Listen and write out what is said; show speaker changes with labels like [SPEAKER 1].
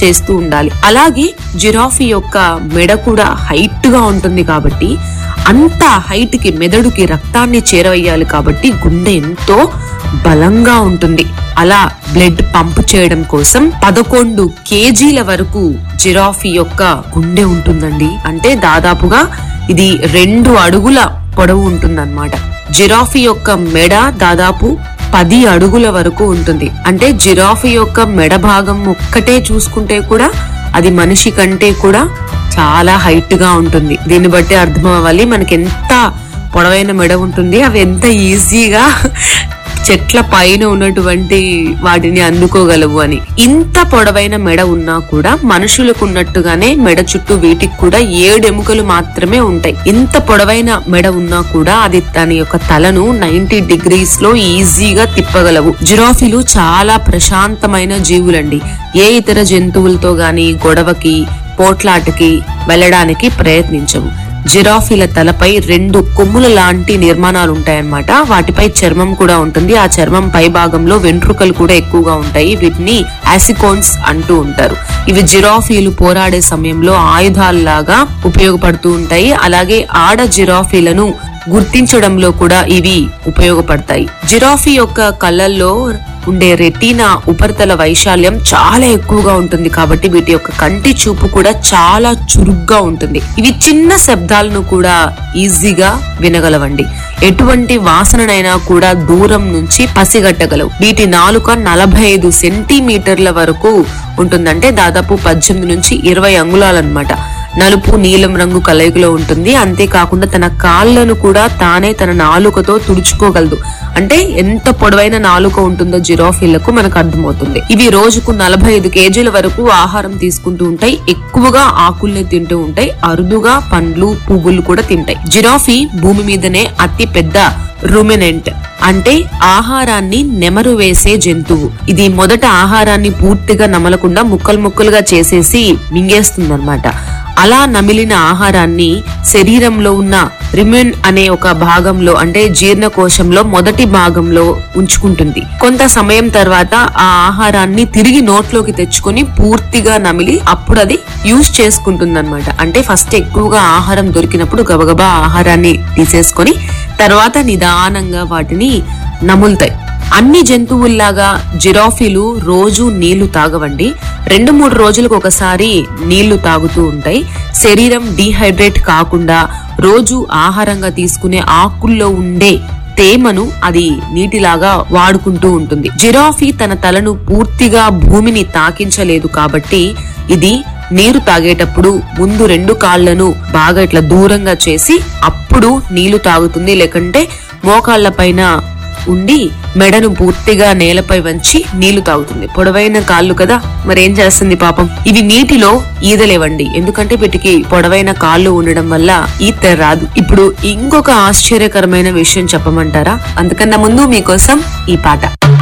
[SPEAKER 1] చేస్తూ ఉండాలి అలాగే జిరాఫీ యొక్క మెడ కూడా హైట్ గా ఉంటుంది కాబట్టి అంత హైట్ కి మెదడుకి రక్తాన్ని చేరవేయాలి కాబట్టి గుండె ఎంతో బలంగా ఉంటుంది అలా బ్లడ్ పంప్ చేయడం కోసం పదకొండు కేజీల వరకు జిరాఫీ యొక్క గుండె ఉంటుందండి అంటే దాదాపుగా ఇది రెండు అడుగుల పొడవు ఉంటుందన్నమాట జిరాఫీ యొక్క మెడ దాదాపు పది అడుగుల వరకు ఉంటుంది అంటే జిరాఫీ యొక్క మెడ భాగం ఒక్కటే చూసుకుంటే కూడా అది మనిషి కంటే కూడా చాలా హైట్ గా ఉంటుంది దీన్ని బట్టి అర్థం అవ్వాలి మనకి ఎంత పొడవైన మెడ ఉంటుంది అవి ఎంత ఈజీగా చెట్ల పైన ఉన్నటువంటి వాటిని అందుకోగలవు అని ఇంత పొడవైన మెడ ఉన్నా కూడా మనుషులకు ఉన్నట్టుగానే మెడ చుట్టూ వీటికి కూడా ఏడు ఎముకలు మాత్రమే ఉంటాయి ఇంత పొడవైన మెడ ఉన్నా కూడా అది దాని యొక్క తలను నైన్టీ డిగ్రీస్ లో ఈజీగా తిప్పగలవు జిరాఫీలు చాలా ప్రశాంతమైన జీవులండి ఏ ఇతర జంతువులతో గాని గొడవకి పోట్లాటకి వెళ్ళడానికి ప్రయత్నించవు జిరాఫీల తలపై రెండు కొమ్ముల లాంటి నిర్మాణాలు ఉంటాయన్నమాట వాటిపై చర్మం కూడా ఉంటుంది ఆ చర్మం పై భాగంలో వెంట్రుకలు కూడా ఎక్కువగా ఉంటాయి వీటిని యాసికోన్స్ అంటూ ఉంటారు ఇవి జిరాఫీలు పోరాడే సమయంలో ఆయుధాలలాగా ఉపయోగపడుతూ ఉంటాయి అలాగే ఆడ జిరాఫీలను గుర్తించడంలో కూడా ఇవి ఉపయోగపడతాయి జిరాఫీ యొక్క కళ్ళల్లో ఉండే రెటీనా ఉపరితల వైశాల్యం చాలా ఎక్కువగా ఉంటుంది కాబట్టి వీటి యొక్క కంటి చూపు కూడా చాలా చురుగ్గా ఉంటుంది ఇవి చిన్న శబ్దాలను కూడా ఈజీగా వినగలవండి ఎటువంటి వాసననైనా కూడా దూరం నుంచి పసిగట్టగలవు వీటి నాలుక నలభై ఐదు సెంటీమీటర్ల వరకు ఉంటుందంటే దాదాపు పద్దెనిమిది నుంచి ఇరవై అంగుళాలన్నమాట నలుపు నీలం రంగు కలయికలో ఉంటుంది అంతేకాకుండా తన కాళ్ళను కూడా తానే తన నాలుకతో తుడుచుకోగలదు అంటే ఎంత పొడవైన నాలుక ఉంటుందో జిరాఫీలకు మనకు అర్థమవుతుంది ఇవి రోజుకు నలభై ఐదు కేజీల వరకు ఆహారం తీసుకుంటూ ఉంటాయి ఎక్కువగా ఆకుల్ని తింటూ ఉంటాయి అరుదుగా పండ్లు పువ్వులు కూడా తింటాయి జిరాఫీ భూమి మీదనే అతి పెద్ద రుమినెంట్ అంటే ఆహారాన్ని నెమరు వేసే జంతువు ఇది మొదట ఆహారాన్ని పూర్తిగా నమలకుండా ముక్కలు ముక్కలుగా చేసేసి మింగేస్తుందన్నమాట అలా నమిలిన ఆహారాన్ని శరీరంలో ఉన్న రిమెన్ అనే ఒక భాగంలో అంటే జీర్ణకోశంలో మొదటి భాగంలో ఉంచుకుంటుంది కొంత సమయం తర్వాత ఆ ఆహారాన్ని తిరిగి నోట్లోకి తెచ్చుకొని పూర్తిగా నమిలి అప్పుడు అది యూజ్ చేసుకుంటుంది అనమాట అంటే ఫస్ట్ ఎక్కువగా ఆహారం దొరికినప్పుడు గబగబా ఆహారాన్ని తీసేసుకొని తర్వాత నిదానంగా వాటిని నములుతాయి అన్ని జంతువుల్లాగా జిరాఫీలు రోజు నీళ్లు తాగవండి రెండు మూడు రోజులకు ఒకసారి నీళ్లు తాగుతూ ఉంటాయి శరీరం డీహైడ్రేట్ కాకుండా రోజు ఆహారంగా తీసుకునే ఆకుల్లో ఉండే తేమను అది నీటిలాగా వాడుకుంటూ ఉంటుంది జిరాఫీ తన తలను పూర్తిగా భూమిని తాకించలేదు కాబట్టి ఇది నీరు తాగేటప్పుడు ముందు రెండు కాళ్లను బాగా ఇట్లా దూరంగా చేసి అప్పుడు నీళ్లు తాగుతుంది లేకంటే మోకాళ్ల పైన ఉండి మెడను పూర్తిగా నేలపై వంచి నీళ్లు తాగుతుంది పొడవైన కాళ్ళు కదా మరేం చేస్తుంది పాపం ఇవి నీటిలో ఈదలేవండి ఎందుకంటే వీటికి పొడవైన కాళ్ళు ఉండడం వల్ల ఈత రాదు ఇప్పుడు ఇంకొక ఆశ్చర్యకరమైన విషయం చెప్పమంటారా అందుకన్నా ముందు మీకోసం ఈ పాట